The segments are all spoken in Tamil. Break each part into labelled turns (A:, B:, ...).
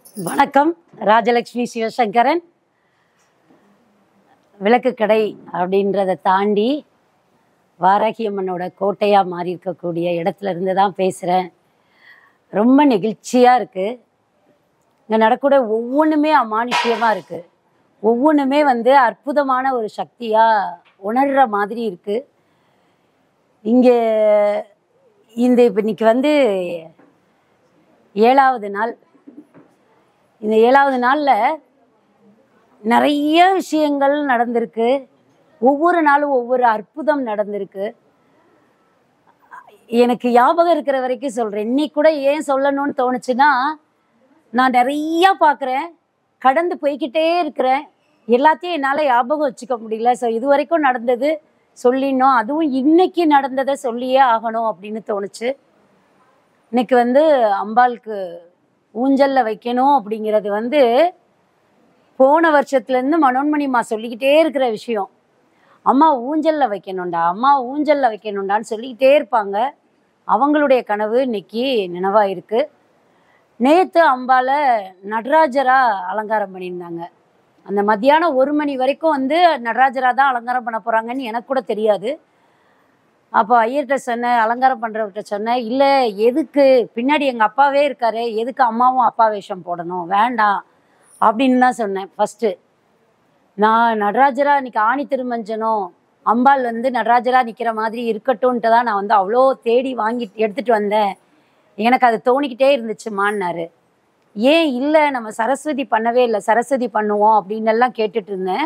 A: வணக்கம் ராஜலக்ஷ்மி சிவசங்கரன் விளக்கு கடை அப்படின்றத தாண்டி வாராகி அம்மனோட கோட்டையாக மாறி இருக்கக்கூடிய இடத்துல இருந்து தான் பேசுகிறேன் ரொம்ப நெகிழ்ச்சியாக இருக்குது இங்கே நடக்கூட ஒவ்வொன்றுமே அமானுஷ்யமாக இருக்குது ஒவ்வொன்றுமே வந்து அற்புதமான ஒரு சக்தியாக உணர்கிற மாதிரி இருக்குது இங்கே இந்த இப்போ இன்னைக்கு வந்து ஏழாவது நாள் இந்த ஏழாவது நாளில் நிறைய விஷயங்கள் நடந்திருக்கு ஒவ்வொரு நாளும் ஒவ்வொரு அற்புதம் நடந்திருக்கு எனக்கு ஞாபகம் இருக்கிற வரைக்கும் சொல்கிறேன் இன்னைக்கு கூட ஏன் சொல்லணும்னு தோணுச்சுன்னா நான் நிறையா பார்க்குறேன் கடந்து போய்க்கிட்டே இருக்கிறேன் எல்லாத்தையும் என்னால் ஞாபகம் வச்சுக்க முடியல ஸோ இது வரைக்கும் நடந்தது சொல்லிடணும் அதுவும் இன்னைக்கு நடந்ததை சொல்லியே ஆகணும் அப்படின்னு தோணுச்சு இன்னைக்கு வந்து அம்பாளுக்கு ஊஞ்சல்ல வைக்கணும் அப்படிங்கிறது வந்து போன வருஷத்துலேருந்து மனோன்மணிமா சொல்லிக்கிட்டே இருக்கிற விஷயம் அம்மா ஊஞ்சல்ல வைக்கணும்டா அம்மா ஊஞ்சல்ல வைக்கணும்டான்னு சொல்லிக்கிட்டே இருப்பாங்க அவங்களுடைய கனவு இன்னைக்கு நினைவாயிருக்கு நேற்று அம்பால நடராஜரா அலங்காரம் பண்ணியிருந்தாங்க அந்த மத்தியானம் ஒரு மணி வரைக்கும் வந்து நடராஜரா தான் அலங்காரம் பண்ண போகிறாங்கன்னு எனக்கு கூட தெரியாது அப்போ ஐயர்கிட்ட சொன்னேன் அலங்காரம் பண்ணுறவர்கிட்ட சொன்னேன் இல்லை எதுக்கு பின்னாடி எங்கள் அப்பாவே இருக்காரு எதுக்கு அம்மாவும் அப்பா வேஷம் போடணும் வேண்டாம் அப்படின்னு தான் சொன்னேன் ஃபஸ்ட்டு நான் நடராஜரா இன்னைக்கு ஆணி திருமஞ்சனம் அம்பாள் வந்து நடராஜரா நிற்கிற மாதிரி இருக்கட்டும்ன்ட்டு தான் நான் வந்து அவ்வளோ தேடி வாங்கி எடுத்துகிட்டு வந்தேன் எனக்கு அது தோணிக்கிட்டே இருந்துச்சுமான்னாரு ஏன் இல்லை நம்ம சரஸ்வதி பண்ணவே இல்லை சரஸ்வதி பண்ணுவோம் அப்படின்னு எல்லாம் கேட்டுட்டு இருந்தேன்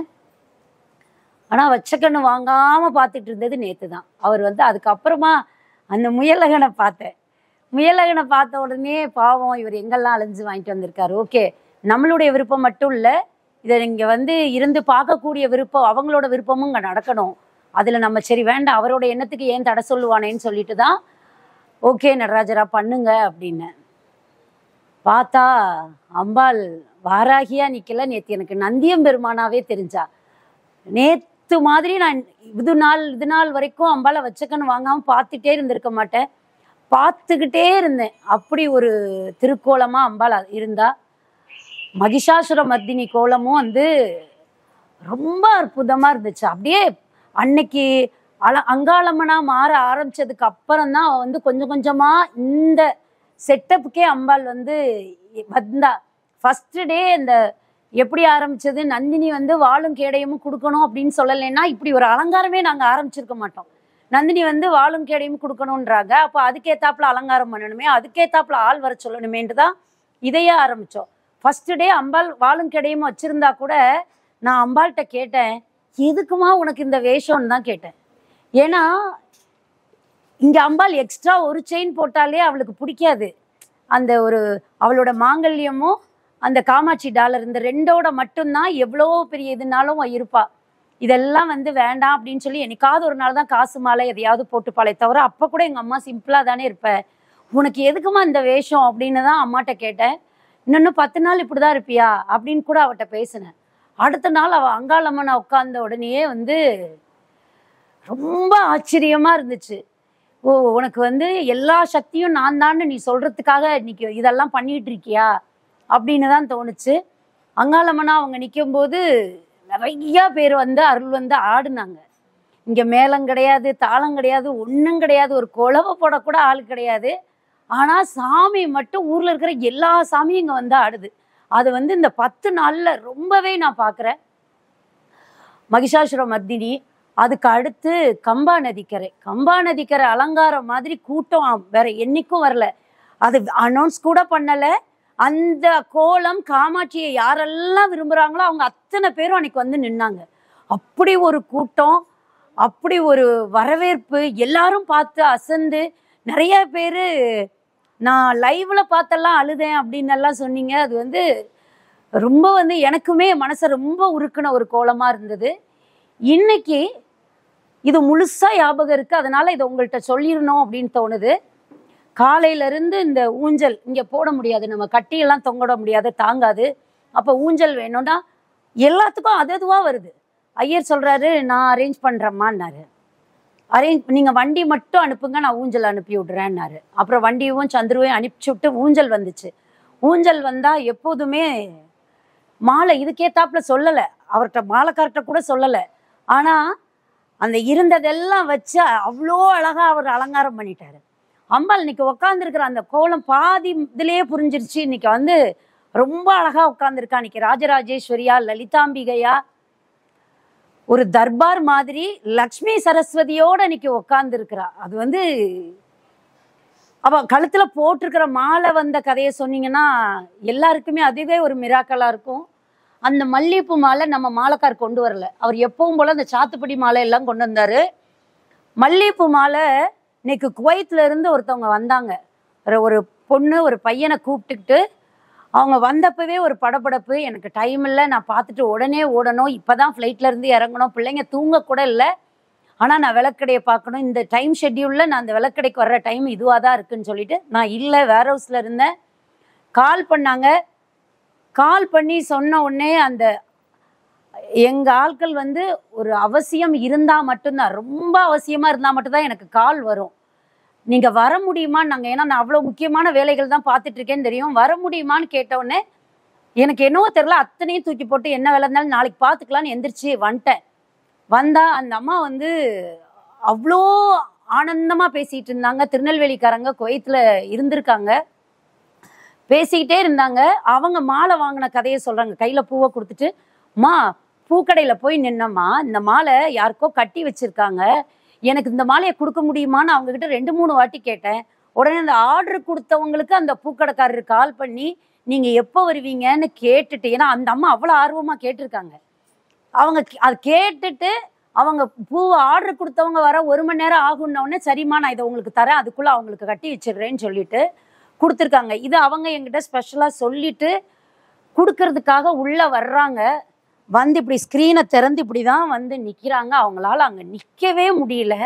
A: ஆனால் வச்சக்கண்ணு வாங்காமல் பார்த்துட்டு இருந்தது நேற்று தான் அவர் வந்து அதுக்கப்புறமா அந்த முயலகனை பார்த்தேன் முயலகனை பார்த்த உடனே பாவம் இவர் எங்கெல்லாம் அலைஞ்சு வாங்கிட்டு வந்திருக்காரு ஓகே நம்மளுடைய விருப்பம் மட்டும் இல்லை இதை இங்கே வந்து இருந்து பார்க்கக்கூடிய விருப்பம் அவங்களோட விருப்பமும் இங்கே நடக்கணும் அதில் நம்ம சரி வேண்டாம் அவரோட எண்ணத்துக்கு ஏன் தடை சொல்லுவானேன்னு சொல்லிட்டு தான் ஓகே நடராஜரா பண்ணுங்க அப்படின்னு பார்த்தா அம்பாள் வாராகியா நிக்கல நேற்று எனக்கு நந்தியம் பெருமானாவே தெரிஞ்சா நேத்து மாதிரி நான் இது நாள் இது நாள் வரைக்கும் அம்பாளை வச்சக்கன்னு வாங்காம பார்த்துட்டே இருந்திருக்க மாட்டேன் பார்த்துக்கிட்டே இருந்தேன் அப்படி ஒரு திருக்கோலமா அம்பாள் இருந்தா மகிஷாசுர மர்தினி கோலமும் வந்து ரொம்ப அற்புதமா இருந்துச்சு அப்படியே அன்னைக்கு அல அங்காளம்மனா மாற ஆரம்பிச்சதுக்கு அப்புறம் தான் அவ வந்து கொஞ்சம் கொஞ்சமா இந்த செட்டப்புக்கே அம்பாள் வந்து வந்தா ஃபர்ஸ்ட் டே இந்த எப்படி ஆரம்பிச்சது நந்தினி வந்து வாளும் கேடயமும் கொடுக்கணும் அப்படின்னு சொல்லலைன்னா இப்படி ஒரு அலங்காரமே நாங்கள் ஆரம்பிச்சிருக்க மாட்டோம் நந்தினி வந்து வாளும் கேடயமும் கொடுக்கணுன்றாங்க அப்போ அதுக்கேத்தாப்புல அலங்காரம் பண்ணணுமே அதுக்கேத்தாப்புல ஆள் வர சொல்லணுமேன்ட்டு தான் இதையே ஆரம்பித்தோம் ஃபர்ஸ்ட் டே அம்பாள் வாளும் கேடயமும் வச்சிருந்தா கூட நான் அம்பாள்கிட்ட கேட்டேன் எதுக்குமா உனக்கு இந்த வேஷம்னு தான் கேட்டேன் ஏன்னா இங்க அம்பாள் எக்ஸ்ட்ரா ஒரு செயின் போட்டாலே அவளுக்கு பிடிக்காது அந்த ஒரு அவளோட மாங்கல்யமும் அந்த காமாட்சி டாலர் இந்த ரெண்டோட மட்டும்தான் எவ்வளோ பெரிய இதுனாலும் அவ இருப்பா இதெல்லாம் வந்து வேண்டாம் அப்படின்னு சொல்லி என்னைக்காவது ஒரு நாள் தான் காசு மாலை எதையாவது போட்டுப்பாளே தவிர அப்போ கூட எங்கள் அம்மா சிம்பிளாக தானே இருப்ப உனக்கு எதுக்குமா இந்த வேஷம் அப்படின்னு தான் அம்மாட்ட கேட்டேன் இன்னொன்று பத்து நாள் இப்படி தான் இருப்பியா அப்படின்னு கூட அவட்ட பேசினேன் அடுத்த நாள் அவள் அங்காளம்மனை உட்கார்ந்த உடனேயே வந்து ரொம்ப ஆச்சரியமா இருந்துச்சு ஓ உனக்கு வந்து எல்லா சக்தியும் நான் தான்னு நீ சொல்றதுக்காக இன்னைக்கு இதெல்லாம் பண்ணிட்டு இருக்கியா அப்படின்னு தான் தோணுச்சு அங்காளம்மனா அவங்க நிக்கும்போது நிறைய பேர் வந்து அருள் வந்து ஆடுனாங்க இங்க மேளம் கிடையாது தாளம் கிடையாது ஒன்றும் கிடையாது ஒரு குழவை போடக்கூட ஆள் கிடையாது ஆனா சாமி மட்டும் ஊர்ல இருக்கிற எல்லா சாமியும் இங்க வந்து ஆடுது அது வந்து இந்த பத்து நாள்ல ரொம்பவே நான் பார்க்குறேன் மகிஷாசுர மர்தினி அதுக்கு அடுத்து கம்பா நதிக்கரை கம்பா நதிக்கரை அலங்காரம் மாதிரி கூட்டம் வேற என்னைக்கும் வரல அது அனௌன்ஸ் கூட பண்ணல அந்த கோலம் காமாட்சியை யாரெல்லாம் விரும்புறாங்களோ அவங்க அத்தனை பேரும் அன்னைக்கு வந்து நின்னாங்க அப்படி ஒரு கூட்டம் அப்படி ஒரு வரவேற்பு எல்லாரும் பார்த்து அசந்து நிறைய பேர் நான் லைவ்ல பார்த்தெல்லாம் அழுதேன் அப்படின்னு எல்லாம் சொன்னீங்க அது வந்து ரொம்ப வந்து எனக்குமே மனசை ரொம்ப உருக்குன ஒரு கோலமா இருந்தது இன்னைக்கு இது முழுசா ஞாபகம் இருக்கு அதனால இதை உங்கள்கிட்ட சொல்லிடணும் அப்படின்னு தோணுது காலையில இருந்து இந்த ஊஞ்சல் இங்க போட முடியாது நம்ம கட்டியெல்லாம் தொங்கிட முடியாது தாங்காது அப்ப ஊஞ்சல் வேணும்னா எல்லாத்துக்கும் அது அதுவா வருது ஐயர் சொல்றாரு நான் அரேஞ்ச் பண்றேம்மான்னாரு அரேஞ்ச் நீங்க வண்டி மட்டும் அனுப்புங்க நான் ஊஞ்சல் அனுப்பி விடுறேன்னாரு அப்புறம் வண்டியும் சந்துருவையும் அனுப்பிச்சு விட்டு ஊஞ்சல் வந்துச்சு ஊஞ்சல் வந்தா எப்போதுமே மாலை இதுக்கேத்தாப்புல சொல்லலை அவர்கிட்ட மாலைக்கார்ட்ட கூட சொல்லலை ஆனா அந்த இருந்ததெல்லாம் வச்சு அவ்வளோ அழகா அவர் அலங்காரம் பண்ணிட்டாரு அம்பாள் இன்னைக்கு உட்காந்துருக்கிற அந்த கோலம் பாதி இதுலயே புரிஞ்சிருச்சு இன்னைக்கு வந்து ரொம்ப அழகா உட்காந்துருக்கா இன்னைக்கு ராஜராஜேஸ்வரியா லலிதாம்பிகையா ஒரு தர்பார் மாதிரி லக்ஷ்மி சரஸ்வதியோட இன்னைக்கு உட்காந்துருக்கிறா அது வந்து அவ கழுத்துல போட்டிருக்கிற மாலை வந்த கதையை சொன்னீங்கன்னா எல்லாருக்குமே அதுவே ஒரு மிராக்கலா இருக்கும் அந்த மல்லிகைப்பூ மாலை நம்ம மாலைக்கார் கொண்டு வரல அவர் எப்பவும் போல அந்த சாத்துப்படி மாலை எல்லாம் கொண்டு வந்தாரு மல்லிகைப்பூ மாலை இன்னைக்கு குவைத்துல இருந்து ஒருத்தவங்க வந்தாங்க ஒரு- ஒரு பொண்ணு ஒரு பையனை கூப்பிட்டுக்கிட்டு அவங்க வந்தப்பவே ஒரு படபடப்பு எனக்கு டைம் இல்லை நான் பார்த்துட்டு உடனே ஓடணும் இப்பதான் ஃப்ளைட்ல இருந்து இறங்கணும் பிள்ளைங்க தூங்க கூட இல்லை ஆனால் நான் விளக்கடையை பார்க்கணும் இந்த டைம் ஷெட்யூலில் நான் அந்த விளக்கடைக்கு வர்ற டைம் இதுவாக தான் இருக்குன்னு சொல்லிட்டு நான் இல்லை வேர் ஹவுஸில் இருந்தேன் கால் பண்ணாங்க கால் பண்ணி சொன்ன உடனே அந்த எங்க ஆட்கள் வந்து ஒரு அவசியம் இருந்தா மட்டும்தான் ரொம்ப அவசியமா இருந்தா மட்டும்தான் எனக்கு கால் வரும் நீங்க வர முடியுமா நாங்க ஏன்னா நான் அவ்வளவு முக்கியமான வேலைகள் தான் பார்த்துட்டு இருக்கேன்னு தெரியும் வர முடியுமான்னு கேட்ட உடனே எனக்கு என்னவோ தெரியல அத்தனையும் தூக்கி போட்டு என்ன வேலை இருந்தாலும் நாளைக்கு பார்த்துக்கலான்னு எந்திரிச்சு வந்துட்டேன் வந்தா அந்த அம்மா வந்து அவ்வளோ ஆனந்தமா பேசிட்டு இருந்தாங்க திருநெல்வேலிக்காரங்க குவைத்துல இருந்திருக்காங்க பேசிக்கிட்டே இருந்தாங்க அவங்க மாலை வாங்கின கதையை சொல்றாங்க கையில பூவை கொடுத்துட்டு மா பூக்கடையில போய் நின்னம்மா இந்த மாலை யாருக்கோ கட்டி வச்சிருக்காங்க எனக்கு இந்த மாலையை கொடுக்க முடியுமான்னு அவங்க கிட்ட ரெண்டு மூணு வாட்டி கேட்டேன் உடனே அந்த ஆர்டர் கொடுத்தவங்களுக்கு அந்த பூக்கடைக்காரர் கால் பண்ணி நீங்க எப்போ வருவீங்கன்னு கேட்டுட்டு ஏன்னா அந்த அம்மா அவ்வளோ ஆர்வமா கேட்டிருக்காங்க அவங்க கே- அது கேட்டுட்டு அவங்க பூவை ஆர்டர் கொடுத்தவங்க வர ஒரு மணி நேரம் ஆகும்ன உடனே சரிம்மா நான் இதை உங்களுக்கு தரேன் அதுக்குள்ள அவங்களுக்கு கட்டி வச்சிடுறேன்னு சொல்லிட்டு கொடுத்துருக்காங்க இது அவங்க என்கிட்ட ஸ்பெஷலாக சொல்லிட்டு கொடுக்கறதுக்காக உள்ள வர்றாங்க வந்து இப்படி ஸ்க்ரீனை திறந்து இப்படி தான் வந்து நிற்கிறாங்க அவங்களால அங்கே நிற்கவே முடியல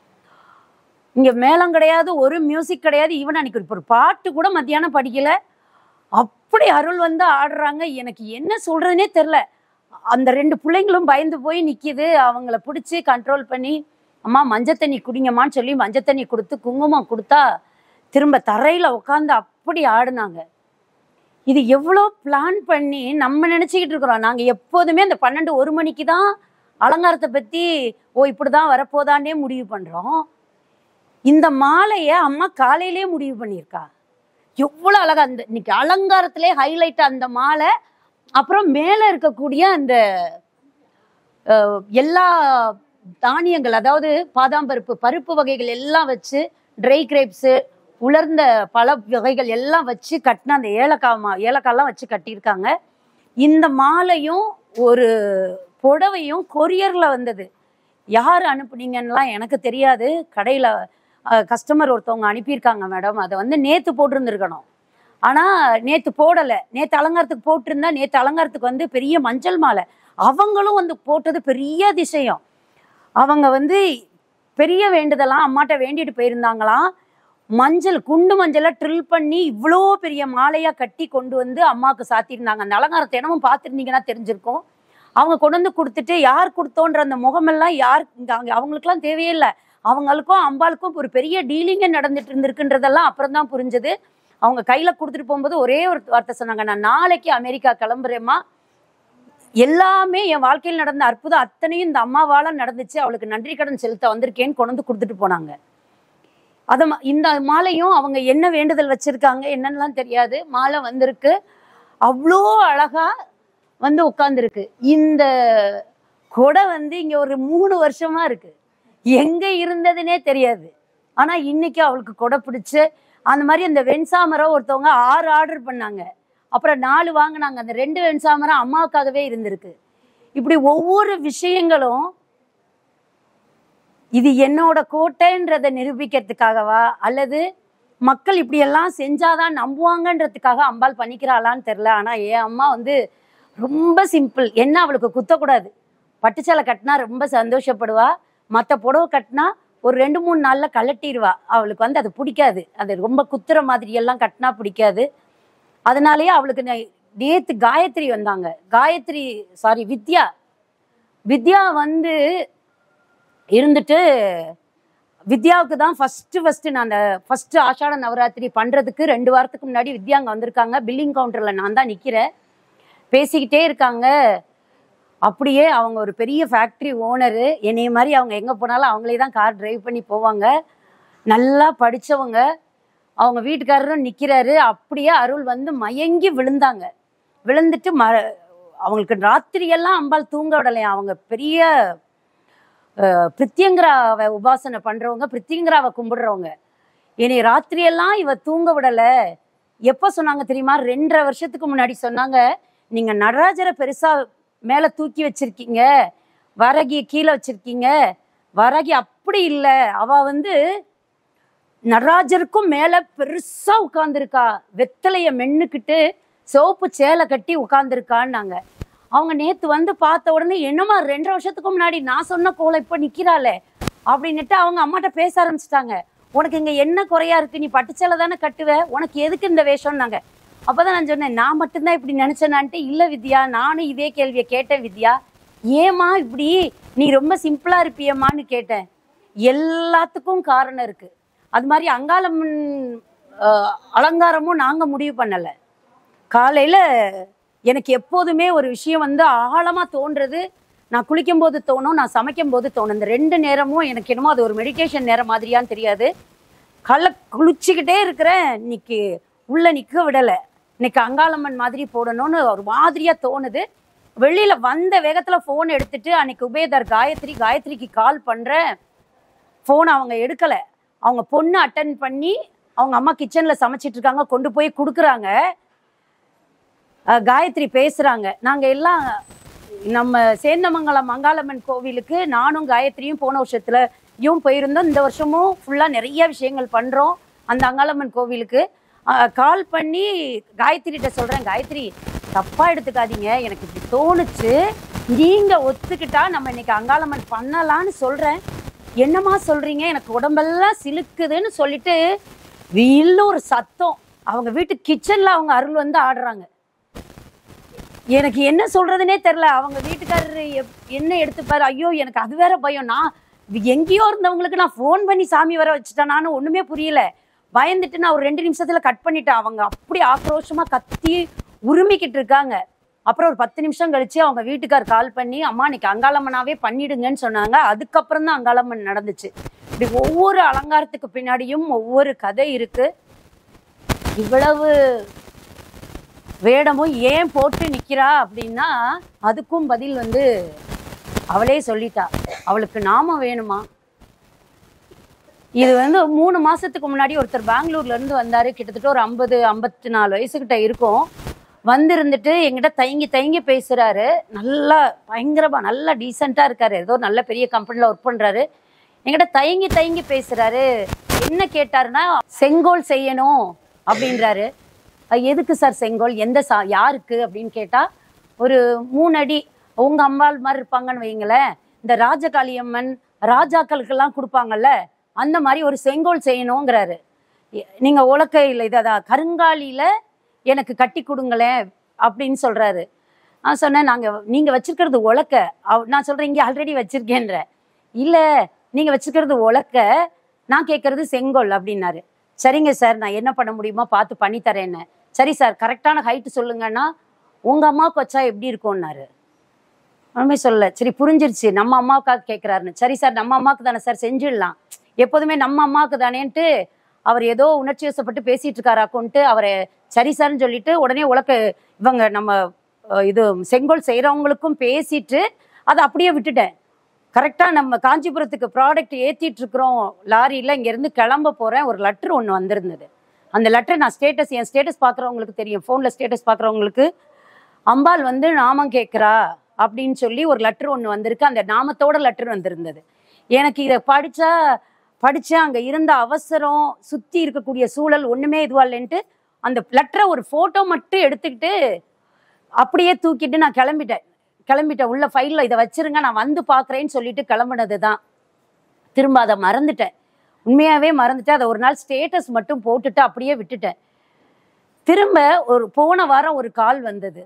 A: இங்கே மேளம் கிடையாது ஒரு மியூசிக் கிடையாது ஈவன் அன்னைக்கு இப்போ ஒரு பாட்டு கூட மத்தியானம் படிக்கல அப்படி அருள் வந்து ஆடுறாங்க எனக்கு என்ன சொல்றதுனே தெரில அந்த ரெண்டு பிள்ளைங்களும் பயந்து போய் நிக்குது அவங்கள பிடிச்சி கண்ட்ரோல் பண்ணி அம்மா மஞ்சள் தண்ணி குடிங்கம்மான்னு சொல்லி மஞ்சள் தண்ணி கொடுத்து குங்குமம் கொடுத்தா திரும்ப தரையில உட்காந்து அப்படி ஆடுனாங்க இது எவ்வளோ பிளான் பண்ணி நம்ம நினச்சிக்கிட்டு இருக்கிறோம் நாங்கள் எப்போதுமே அந்த பன்னெண்டு ஒரு மணிக்கு தான் அலங்காரத்தை பற்றி ஓ இப்படி தான் வரப்போதான்னே முடிவு பண்ணுறோம் இந்த மாலையை அம்மா காலையிலே முடிவு பண்ணியிருக்கா எவ்வளோ அழகா அந்த இன்னைக்கு அலங்காரத்திலே ஹைலைட் அந்த மாலை அப்புறம் மேலே இருக்கக்கூடிய அந்த அஹ், எல்லா தானியங்கள் அதாவது பாதாம் பருப்பு பருப்பு வகைகள் எல்லாம் வச்சு ட்ரை கிரேப்ஸு உலர்ந்த பழ வகைகள் எல்லாம் வச்சு கட்டின அந்த ஏலக்காய் மா ஏலக்காய்லாம் வச்சு கட்டியிருக்காங்க இந்த மாலையும் ஒரு புடவையும் கொரியரில் வந்தது யார் அனுப்புனீங்கன்னுலாம் எனக்கு தெரியாது கடையில் கஸ்டமர் ஒருத்தவங்க அனுப்பியிருக்காங்க மேடம் அதை வந்து நேற்று போட்டிருந்துருக்கணும் ஆனால் நேற்று போடலை நேற்று அலங்காரத்துக்கு போட்டிருந்தா நேற்று அலங்காரத்துக்கு வந்து பெரிய மஞ்சள் மாலை அவங்களும் வந்து போட்டது பெரிய அதிசயம் அவங்க வந்து பெரிய வேண்டுதலாம் அம்மாட்ட வேண்டிட்டு போயிருந்தாங்களாம் மஞ்சள் குண்டு மஞ்சளை ட்ரில் பண்ணி இவ்வளோ பெரிய மாலையாக கட்டி கொண்டு வந்து அம்மாவுக்கு சாத்தியிருந்தாங்க அந்த அலங்காரத்தை தினமும் பார்த்துருந்தீங்கன்னா தெரிஞ்சிருக்கும் அவங்க கொண்டு வந்து கொடுத்துட்டு யார் கொடுத்தோன்ற அந்த முகமெல்லாம் யார் இங்க அவங்க அவங்களுக்குலாம் தேவையே இல்லை அவங்களுக்கும் அம்பாளுக்கும் ஒரு பெரிய டீலிங்கே நடந்துட்டு இருந்திருக்குன்றதெல்லாம் அப்புறம் தான் புரிஞ்சது அவங்க கையில் கொடுத்துட்டு போகும்போது ஒரே ஒரு வார்த்தை சொன்னாங்க நான் நாளைக்கு அமெரிக்கா கிளம்புறேம்மா எல்லாமே என் வாழ்க்கையில் நடந்த அற்புதம் அத்தனையும் இந்த அம்மாவால நடந்துச்சு அவளுக்கு நன்றி கடன் செலுத்த வந்திருக்கேன்னு கொண்டு வந்து கொடுத்துட்டு போனாங்க அத ம- இந்த மாலையும் அவங்க என்ன வேண்டுதல் வச்சிருக்காங்க என்னன்னுலாம் தெரியாது மாலை வந்திருக்கு அவ்வளோ அழகா வந்து உட்காந்துருக்கு இந்த கொடை வந்து இங்க ஒரு மூணு வருஷமா இருக்கு எங்க இருந்ததுனே தெரியாது ஆனா இன்னைக்கு அவளுக்கு கொடை பிடிச்சு அந்த மாதிரி அந்த வெண்சாமரம் ஒருத்தவங்க ஆறு ஆர்டர் பண்ணாங்க அப்புறம் நாலு வாங்கினாங்க அந்த ரெண்டு வெண்சாமரம் அம்மாவுக்காகவே இருந்திருக்கு இப்படி ஒவ்வொரு விஷயங்களும் இது என்னோட கோட்டைன்றதை நிரூபிக்கிறதுக்காகவா அல்லது மக்கள் இப்படி எல்லாம் செஞ்சாதான் நம்புவாங்கன்றதுக்காக அம்பாள் பண்ணிக்கிறாளான்னு தெரில ஆனா என் அம்மா வந்து ரொம்ப சிம்பிள் என்ன அவளுக்கு குத்தக்கூடாது பட்டுச்சேலை கட்டினா ரொம்ப சந்தோஷப்படுவா மற்ற புடவை கட்டினா ஒரு ரெண்டு மூணு நாள்ல கலட்டிடுவா அவளுக்கு வந்து அது பிடிக்காது அது ரொம்ப குத்துற மாதிரி எல்லாம் கட்டினா பிடிக்காது அதனாலேயே அவளுக்கு நே- நேத்து காயத்ரி வந்தாங்க காயத்ரி சாரி வித்யா வித்யா வந்து இருந்துட்டு வித்யாவுக்கு தான் ஃபர்ஸ்ட் ஃபர்ஸ்ட் நான் அந்த ஃபர்ஸ்ட் ஆஷாட நவராத்திரி பண்றதுக்கு ரெண்டு வாரத்துக்கு முன்னாடி வித்யா அங்க வந்திருக்காங்க பில்லிங் கவுண்டர்ல நான் தான் நிக்கிறேன் பேசிக்கிட்டே இருக்காங்க அப்படியே அவங்க ஒரு பெரிய ஃபேக்ட்ரி ஓனரு என்னைய மாதிரி அவங்க எங்கே போனாலும் அவங்களே தான் கார் டிரைவ் பண்ணி போவாங்க நல்லா படிச்சவங்க அவங்க வீட்டுக்காரரும் நிற்கிறாரு அப்படியே அருள் வந்து மயங்கி விழுந்தாங்க விழுந்துட்டு ம அவங்களுக்கு ராத்திரியெல்லாம் அம்பாள் தூங்க விடலையா அவங்க பெரிய அஹ், பிரித்தியங்கராவை உபாசனை பண்றவங்க பிரித்தியங்கராவை கும்பிடுறவங்க இனி ராத்திரியெல்லாம் இவ தூங்க விடல எப்போ சொன்னாங்க தெரியுமா ரெண்டரை வருஷத்துக்கு முன்னாடி சொன்னாங்க நீங்க நடராஜரை பெருசா மேல தூக்கி வச்சிருக்கீங்க வரகிய கீழே வச்சிருக்கீங்க வரகி அப்படி இல்லை அவ வந்து நடராஜருக்கும் மேல பெருசா உட்கார்ந்துருக்கா வெத்தலைய மென்னுக்கிட்டு சிவப்பு சேலை கட்டி உட்கார்ந்துருக்கான்னாங்க அவங்க நேத்து வந்து பார்த்த உடனே என்னமா ரெண்டரை வருஷத்துக்கு முன்னாடி நான் சொன்ன கோலை இப்ப நிக்கிறாளே அப்படின்னுட்டு அவங்க அம்மாட்ட பேச ஆரம்பிச்சிட்டாங்க உனக்கு இங்க என்ன குறையா இருக்கு நீ பட்டுச்சேலை தானே கட்டுவ உனக்கு எதுக்கு இந்த வேஷம்னாங்க அப்பதான் நான் சொன்னேன் நான் மட்டும்தான் இப்படி நினைச்சேனான்ட்டு இல்ல வித்யா நானும் இதே கேள்வியை கேட்டேன் வித்யா ஏமா இப்படி நீ ரொம்ப சிம்பிளா இருப்பியம்மான்னு கேட்டேன் எல்லாத்துக்கும் காரணம் இருக்கு அது மாதிரி அங்காளம்மன் அஹ், அலங்காரமும் நாங்க முடிவு பண்ணல காலையில எனக்கு எப்போதுமே ஒரு விஷயம் வந்து ஆழமா தோன்றது நான் குளிக்கும் போது தோணும் நான் சமைக்கும் போது தோணும் இந்த ரெண்டு நேரமும் எனக்கு என்னமோ அது ஒரு மெடிடேஷன் நேரம் மாதிரியான்னு தெரியாது கள்ள குளிச்சுக்கிட்டே இருக்கிறேன் இன்னைக்கு உள்ள நிக்க விடலை இன்னைக்கு அங்காளம்மன் மாதிரி போடணும்னு ஒரு மாதிரியா தோணுது வெளியில வந்த வேகத்துல ஃபோன் எடுத்துட்டு அன்னைக்கு உபேதர் காயத்ரி காயத்ரிக்கு கால் பண்றேன் ஃபோன் அவங்க எடுக்கல அவங்க பொண்ணு அட்டன் பண்ணி அவங்க அம்மா கிச்சன்ல சமைச்சிட்டு இருக்காங்க கொண்டு போய் கொடுக்குறாங்க அஹ் காயத்ரி பேசுறாங்க நாங்க எல்லாம் நம்ம சேந்தமங்கலம் மங்காளம்மன் கோவிலுக்கு நானும் காயத்ரியும் போன வருஷத்துலயும் போயிருந்தோம் இந்த வருஷமும் ஃபுல்லா நிறைய விஷயங்கள் பண்றோம் அந்த அங்காளம்மன் கோவிலுக்கு கால் பண்ணி காயத்ரிகிட்ட சொல்றேன் காயத்ரி தப்பா எடுத்துக்காதீங்க எனக்கு இப்படி தோணுச்சு நீங்க ஒத்துக்கிட்டா நம்ம இன்னைக்கு அங்காளம்மன் பண்ணலாம்னு சொல்றேன் என்னம்மா சொல்றீங்க எனக்கு உடம்பெல்லாம் சிலுக்குதுன்னு சொல்லிட்டு வில்லு ஒரு சத்தம் அவங்க வீட்டு கிச்சன்ல அவங்க அருள் வந்து ஆடுறாங்க எனக்கு என்ன சொல்றதுனே தெரியல அவங்க வீட்டுக்காரரு எப்- என்ன எடுத்துப்பாரு ஐயோ எனக்கு அது வேற பயம் நான் எங்கேயோ இருந்தவங்களுக்கு நான் ஃபோன் பண்ணி சாமி வர வச்சுட்டேனான்னு ஒண்ணுமே புரியல பயந்துட்டு நான் ஒரு ரெண்டு நிமிஷத்துல கட் பண்ணிட்டேன் அவங்க அப்படி ஆக்ரோஷமா கத்தி உருமிக்கிட்டு இருக்காங்க அப்புறம் ஒரு பத்து நிமிஷம் கழிச்சு அவங்க வீட்டுக்கார் கால் பண்ணி அம்மா இன்னைக்கு அங்காளம்மனாவே பண்ணிடுங்கன்னு சொன்னாங்க அதுக்கப்புறம் தான் அங்காளம்மன் நடந்துச்சு இப்படி ஒவ்வொரு அலங்காரத்துக்கு பின்னாடியும் ஒவ்வொரு கதை இருக்கு இவ்வளவு வேடமும் ஏன் போட்டு நிக்கிறா அப்படின்னா அதுக்கும் பதில் வந்து அவளே சொல்லிட்டா அவளுக்கு நாமம் வேணுமா இது வந்து மூணு மாசத்துக்கு முன்னாடி ஒருத்தர் பெங்களூர்ல இருந்து வந்தாரு கிட்டத்தட்ட ஒரு ஐம்பது ஐம்பத்தி நாலு வயசுகிட்ட இருக்கும் வந்திருந்துட்டு எங்கிட்ட தயங்கி தயங்கி பேசுறாரு நல்லா பயங்கரமா நல்லா டீசெண்டா இருக்காரு ஏதோ நல்ல பெரிய கம்பெனில ஒர்க் பண்றாரு எங்கிட்ட தயங்கி தயங்கி பேசுறாரு என்ன கேட்டாருன்னா செங்கோல் செய்யணும் அப்படின்றாரு "அஹ் எதுக்கு சார் செங்கோல் எந்த சா யாருக்கு அப்படின்னு கேட்டா ஒரு மூணு அடி உங்க அம்பாள் மாதிரி இருப்பாங்கன்னு வைங்களேன் இந்த ராஜகாளியம்மன் ராஜாக்களுக்கெல்லாம் கொடுப்பாங்கல்ல அந்த மாதிரி ஒரு செங்கோல் செய்யணுங்கிறாரு எ- நீங்க உலக்கையில் இதான் கருங்காலியில எனக்கு கட்டி கொடுங்களேன் அப்படின்னு சொல்றாரு நான் சொன்னேன் நாங்க நீங்க வச்சிருக்கிறது உலக்க அவ- நான் சொல்றேன் இங்க ஆல்ரெடி வச்சிருக்கேன்ற இல்ல நீங்க வச்சிருக்கிறது உலக்க நான் கேட்கறது செங்கோல் அப்படின்னாரு சரிங்க சார் நான் என்ன பண்ண முடியுமோ பார்த்து பண்ணி தரேன்னு சரி சார் கரெக்டான ஹைட் சொல்லுங்கன்னா உங்க அம்மாவுக்கு வச்சா எப்படி இருக்கும்னாரு ஒண்ணுமே சொல்லல சரி புரிஞ்சிருச்சு நம்ம அம்மாவுக்காக கேட்குறாருன்னு சரி சார் நம்ம அம்மாவுக்கு தானே சார் செஞ்சிடலாம் எப்போதுமே நம்ம அம்மாவுக்கு தானேன்ட்டு அவர் ஏதோ உணர்ச்சி வசப்பட்டு பேசிட்டு இருக்காராக்குன்ட்டு அவரை சரி சார்னு சொல்லிட்டு உடனே உலக்க இவங்க நம்ம அஹ், இது செங்கோல் செய்கிறவங்களுக்கும் பேசிட்டு அதை அப்படியே விட்டுட்டேன் கரெக்டாக நம்ம காஞ்சிபுரத்துக்கு ப்ராடக்ட் ஏற்றிட்டு இருக்கிறோம் லாரியில் இங்கேருந்து கிளம்ப போகிறேன் ஒரு லெட்ரு ஒன்று வந்திருந்தது அந்த லெட்டர் நான் ஸ்டேட்டஸ் என் ஸ்டேட்டஸ் பார்க்குறவங்களுக்கு தெரியும் ஃபோனில் ஸ்டேட்டஸ் பார்க்குறவங்களுக்கு அம்பாள் வந்து நாமம் கேட்குறா அப்படின்னு சொல்லி ஒரு லெட்டர் ஒன்று வந்திருக்கு அந்த நாமத்தோட லெட்டர் வந்திருந்தது எனக்கு இதை படித்தா படித்தேன் அங்கே இருந்த அவசரம் சுற்றி இருக்கக்கூடிய சூழல் ஒன்றுமே இதுவா இல்லைன்ட்டு அந்த லெட்டரை ஒரு ஃபோட்டோ மட்டும் எடுத்துக்கிட்டு அப்படியே தூக்கிட்டு நான் கிளம்பிட்டேன் கிளம்பிட்டேன் உள்ள ஃபைலில் இதை வச்சிருங்க நான் வந்து பார்க்குறேன்னு சொல்லிட்டு கிளம்புனது தான் திரும்ப அதை மறந்துட்டேன் உண்மையாகவே மறந்துட்டேன் அதை ஒரு நாள் ஸ்டேட்டஸ் மட்டும் போட்டுட்டு அப்படியே விட்டுட்டேன் திரும்ப ஒரு போன வாரம் ஒரு கால் வந்தது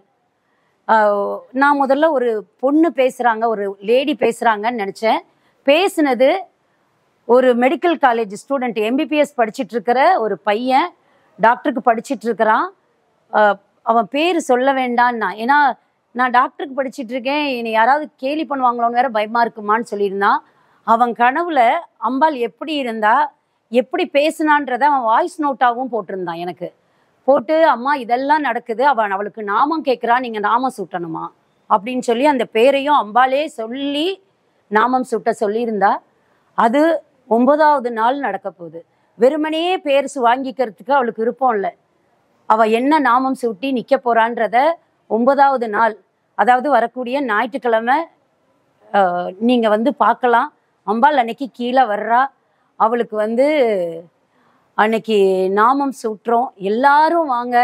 A: ஆஹ் நான் முதல்ல ஒரு பொண்ணு பேசுறாங்க ஒரு லேடி பேசுறாங்கன்னு நினைச்சேன் பேசுனது ஒரு மெடிக்கல் காலேஜ் ஸ்டூடெண்ட் எம்பிபிஎஸ் படிச்சிட்டு இருக்கிற ஒரு பையன் டாக்டருக்கு படிச்சிட்டு இருக்கிறான் அஹ் அவன் பேர் சொல்ல வேண்டான்னா ஏன்னா நான் டாக்டருக்கு படிச்சிட்டு இருக்கேன் என்னை யாராவது கேலி பண்ணுவாங்களோன்னு வேற பயமா இருக்குமான்னு சொல்லியிருந்தான் அவன் கனவுல அம்பாள் எப்படி இருந்தா எப்படி பேசுனான்றத அவன் வாய்ஸ் நோட்டாவும் போட்டிருந்தான் எனக்கு போட்டு அம்மா இதெல்லாம் நடக்குது அவன் அவளுக்கு நாமம் கேட்குறா நீங்க நாமம் சூட்டணுமா அப்படின்னு சொல்லி அந்த பேரையும் அம்பாலே சொல்லி நாமம் சூட்ட சொல்லியிருந்தா அது ஒன்பதாவது நாள் நடக்க போகுது வெறுமனே பேர் சு- வாங்கிக்கிறதுக்கு அவளுக்கு விருப்பம் இல்லை அவ என்ன நாமம் சூட்டி நிக்க போறான்றத ஒன்பதாவது நாள் அதாவது வரக்கூடிய ஞாயிற்றுக்கிழமை ஆஹ், நீங்க வந்து பார்க்கலாம் அம்பாள் அன்னைக்கு கீழே வர்றா அவளுக்கு வந்து அன்னைக்கு நாமம் சூட்டுறோம் எல்லாரும் வாங்க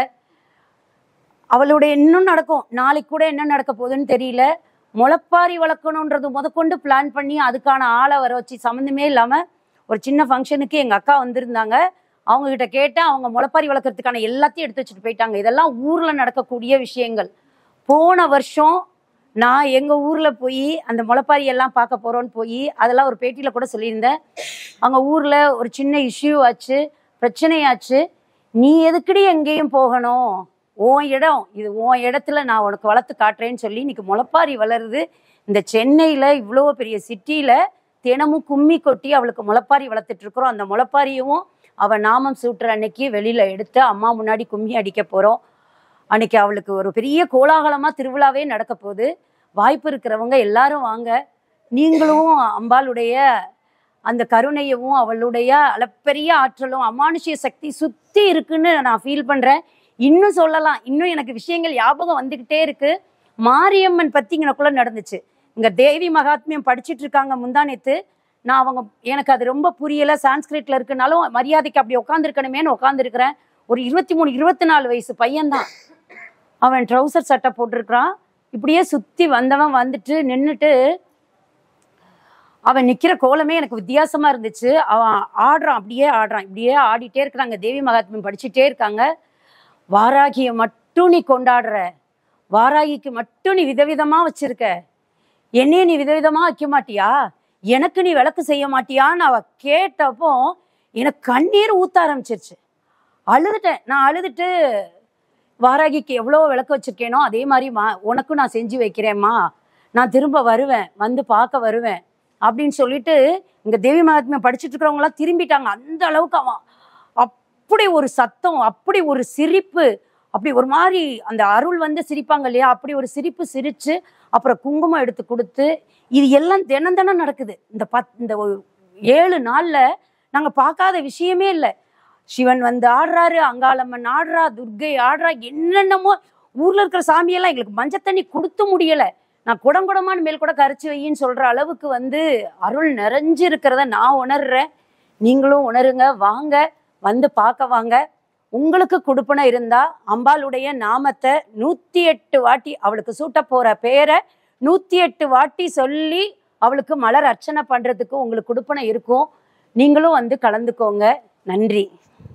A: அவளுடைய இன்னும் நடக்கும் நாளைக்கு கூட என்ன நடக்க போகுதுன்னு தெரியல முளைப்பாரி வளர்க்கணுன்றது முதற்கொண்டு பிளான் பண்ணி அதுக்கான ஆளை வர வச்சு சம்மந்தமே இல்லாமல் ஒரு சின்ன ஃபங்க்ஷனுக்கு எங்கள் அக்கா வந்திருந்தாங்க அவங்க கிட்ட கேட்டேன் அவங்க முளைப்பாரி வளர்க்கறதுக்கான எல்லாத்தையும் எடுத்து வச்சுட்டு போயிட்டாங்க இதெல்லாம் ஊரில் நடக்கக்கூடிய விஷயங்கள் போன வருஷம் நான் எங்கள் ஊரில் போய் அந்த முளைப்பாரி எல்லாம் பார்க்க போகிறோன்னு போய் அதெல்லாம் ஒரு பேட்டியில் கூட சொல்லியிருந்தேன் அங்கே ஊரில் ஒரு சின்ன இஷ்யூ ஆச்சு பிரச்சனையாச்சு நீ எதுக்குடி எங்கேயும் போகணும் உன் இடம் இது உன் இடத்துல நான் உனக்கு வளர்த்து காட்டுறேன்னு சொல்லி இன்னைக்கு முளைப்பாரி வளருது இந்த சென்னையில் இவ்வளோ பெரிய சிட்டியில் தினமும் கும்மி கொட்டி அவளுக்கு முளைப்பாரி வளர்த்துட்டு இருக்கிறோம் அந்த முளைப்பாரியவும் அவள் நாமம் சூட்டுற அன்னைக்கு வெளியில் எடுத்து அம்மா முன்னாடி கும்மி அடிக்க போகிறோம் அன்னைக்கு அவளுக்கு ஒரு பெரிய கோலாகலமாக திருவிழாவே நடக்க போகுது வாய்ப்பு இருக்கிறவங்க எல்லாரும் வாங்க நீங்களும் அம்பாளுடைய அந்த கருணையவும் அவளுடைய அளப்பெரிய ஆற்றலும் அமானுஷ்ய சக்தி சுத்தி இருக்குன்னு நான் ஃபீல் பண்றேன் இன்னும் சொல்லலாம் இன்னும் எனக்கு விஷயங்கள் ஞாபகம் வந்துகிட்டே இருக்கு மாரியம்மன் பத்தி இங்கனக்குள்ள நடந்துச்சு இங்க தேவி மகாத்மியம் படிச்சிட்டு இருக்காங்க முந்தானேத்து நான் அவங்க எனக்கு அது ரொம்ப புரியல சான்ஸ்கிரிட்ல இருக்குனாலும் மரியாதைக்கு அப்படி உட்காந்துருக்கணுமேனு உட்காந்துருக்கிறேன் ஒரு இருபத்தி மூணு இருபத்தி நாலு வயசு பையன்தான் அவன் ட்ரௌசர் சட்டை போட்டிருக்கிறான் இப்படியே சுத்தி வந்தவன் வந்துட்டு நின்றுட்டு அவன் நிக்கிற கோலமே எனக்கு வித்தியாசமா இருந்துச்சு அவன் ஆடுறான் அப்படியே ஆடுறான் இப்படியே ஆடிட்டே இருக்கிறாங்க தேவி மகாத்மியம் படிச்சுட்டே இருக்காங்க வாராகியை மட்டும் நீ கொண்டாடுற வாராகிக்கு மட்டும் நீ விதவிதமா வச்சிருக்க என்னைய நீ விதவிதமா வைக்க மாட்டியா எனக்கு நீ விளக்கு செய்ய மாட்டியான்னு அவ கேட்டப்போ எனக்கு கண்ணீர் ஊத்த ஆரம்பிச்சிருச்சு அழுதுட்டேன் நான் அழுதுட்டு வாராகிக்கு எவ்வளோ விளக்கு வச்சிருக்கேனோ அதே மாதிரி மா உனக்கும் நான் செஞ்சு வைக்கிறேம்மா நான் திரும்ப வருவேன் வந்து பார்க்க வருவேன் அப்படின்னு சொல்லிட்டு இங்க தேவி மகாத்மியம் படிச்சுட்டு இருக்கிறவங்களாம் திரும்பிட்டாங்க அந்த அளவுக்கு அவன் அப்படி ஒரு சத்தம் அப்படி ஒரு சிரிப்பு அப்படி ஒரு மாதிரி அந்த அருள் வந்து சிரிப்பாங்க இல்லையா அப்படி ஒரு சிரிப்பு சிரிச்சு அப்புறம் குங்குமம் எடுத்து கொடுத்து இது எல்லாம் தினம் தினம் நடக்குது இந்த பத் இந்த ஒரு ஏழு நாள்ல நாங்க பார்க்காத விஷயமே இல்லை சிவன் வந்து ஆடுறாரு அங்காளம்மன் ஆடுறா துர்க்கை ஆடுறா என்னென்னமோ ஊர்ல இருக்கிற சாமியெல்லாம் எங்களுக்கு மஞ்சள் தண்ணி கொடுத்து முடியல நான் குடங்குடமான மேல் கூட கரைச்சி வையின்னு சொல்ற அளவுக்கு வந்து அருள் நிறைஞ்சு இருக்கிறத நான் உணர்றேன் நீங்களும் உணருங்க வாங்க வந்து பார்க்க வாங்க உங்களுக்கு கொடுப்பனை இருந்தா அம்பாளுடைய நாமத்தை நூத்தி எட்டு வாட்டி அவளுக்கு சூட்ட போற பேரை நூத்தி எட்டு வாட்டி சொல்லி அவளுக்கு மலர் அர்ச்சனை பண்றதுக்கு உங்களுக்கு கொடுப்பனை இருக்கும் நீங்களும் வந்து கலந்துக்கோங்க நன்றி